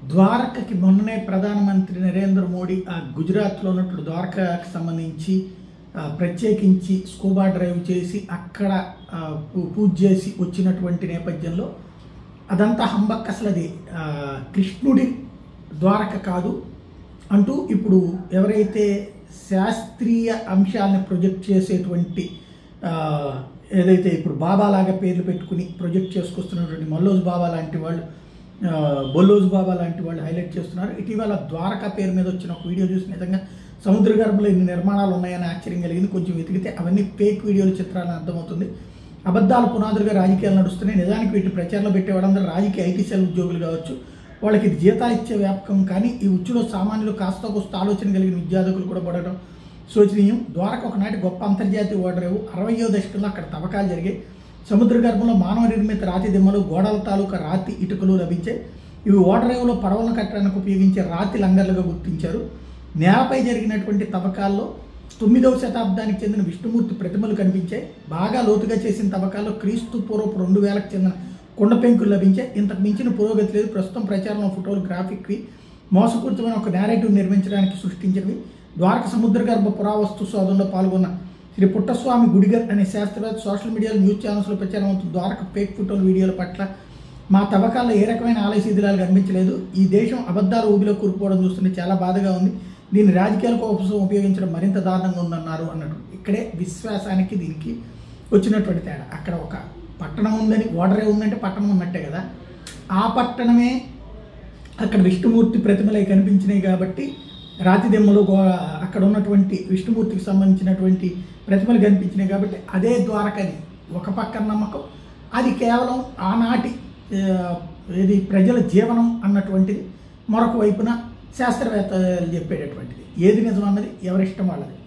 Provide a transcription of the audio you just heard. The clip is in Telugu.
ద్వారకకి మొన్ననే ప్రధానమంత్రి నరేంద్ర మోడీ ఆ గుజరాత్లో ఉన్నటువంటి ద్వారకాకి సంబంధించి ఆ, ప్రత్యేకించి స్కూబా డ్రైవ్ చేసి అక్కడ ఆ, పూ- పూజ చేసి వచ్చినటువంటి నేపథ్యంలో అదంతా హంబక్ అసలు అది ఆ, కృష్ణుడి ద్వారక కాదు అంటూ ఇప్పుడు ఎవరైతే శాస్త్రీయ అంశాలను ప్రొజెక్ట్ చేసేటువంటి ఆ, ఏదైతే ఇప్పుడు బాబా లాగా పేర్లు పెట్టుకుని ప్రొజెక్ట్ చేసుకొస్తున్నటువంటి మల్లోజ్ బాబా లాంటి వాళ్ళు ఆ, బొల్లోజ్ బాబా లాంటి వాళ్ళు హైలైట్ చేస్తున్నారు ఇటీవల ద్వారకా పేరు మీద వచ్చిన ఒక వీడియో చూసి నిజంగా సముద్ర గర్భంలో ఇన్ని నిర్మాణాలు ఉన్నాయని ఆశ్చర్యం కలిగింది కొంచెం వెతికితే అవన్నీ ఫేక్ వీడియోలు చిత్రాలని అర్థమవుతుంది అబద్ధాలు పునాదులుగా రాజకీయాలు నడుస్తున్నాయి నిజానికి వీటి ప్రచారంలో పెట్టే వాళ్ళందరూ రాజకీయ ఐటీ సెల్ ఉద్యోగులు కావచ్చు వాళ్ళకి ఇది జీతాలు ఇచ్చే వ్యాపకం కానీ ఈ ఉచ్చులో సామాన్యులు కాస్త కోస్త ఆలోచన కలిగిన విద్యార్థులు కూడా పడడం శోచనీయం ద్వారక ఒకనాటి గొప్ప అంతర్జాతీయ ఓడరేవు అరవయో దశకంలో అక్కడ తవ్వకాలు జరిగాయి సముద్ర గర్భంలో మానవ నిర్మిత రాతి దిమ్మలు గోడల తాలూకా రాతి ఇటుకలు లభించాయి ఇవి ఓడరేవులో పడవలను కట్టడానికి ఉపయోగించే రాతి లంగర్లుగా గుర్తించారు నేలపై జరిగినటువంటి తవ్వకాల్లో తొమ్మిదవ శతాబ్దానికి చెందిన విష్ణుమూర్తి ప్రతిమలు కనిపించాయి బాగా లోతుగా చేసిన తవ్వకాల్లో క్రీస్తు పూర్వపు రెండు వేలకు చెందిన కుండ పెంకులు లభించాయి ఇంతకు మించిన పురోగతి లేదు ప్రస్తుతం ప్రచారంలో ఫోటోలు గ్రాఫిక్వి మోసపూరితమైన ఒక నేరేటివ్ నిర్మించడానికి సృష్టించినవి ద్వారక సముద్ర గర్భ పురావస్తు శోధనలో పాల్గొన్న శ్రీ పుట్టస్వామి గుడిగర్ అనే శాస్త్రవేత్త సోషల్ మీడియాలో న్యూస్ ఛానల్స్లో ప్రచారం అవుతున్న ద్వారక ఫేక్ ఫోటోలు వీడియోల పట్ల మా తవ్వకాల్లో ఏ రకమైన ఆలయ శిథిలాలు కనిపించలేదు ఈ దేశం అబద్ధాల ఊబిలో కూరుకుపోవడం చూస్తుంటే చాలా బాధగా ఉంది దీన్ని రాజకీయాల కోసం ఉపయోగించడం మరింత దారుణంగా ఉందన్నారు అన్నట్టు ఇక్కడే విశ్వాసానికి దీనికి వచ్చినటువంటి తేడా అక్కడ ఒక పట్టణం ఉందని ఓడరే ఉందంటే పట్టణం ఉన్నట్టే కదా ఆ పట్టణమే అక్కడ విష్ణుమూర్తి ప్రతిమలు అవి కనిపించినాయి కాబట్టి రాతి దెమ్మలు గో అక్కడ ఉన్నటువంటి విష్ణుమూర్తికి సంబంధించినటువంటి ప్రతిమలు కనిపించినాయి కాబట్టి అదే ద్వారకని ఒక పక్కన నమ్మకం అది కేవలం ఆనాటి ఆ, ఇది ప్రజల జీవనం అన్నటువంటిది మరొక వైపున శాస్త్రవేత్తలు చెప్పేటటువంటిది ఏది నిజం అన్నది ఎవరిష్టం వాళ్ళది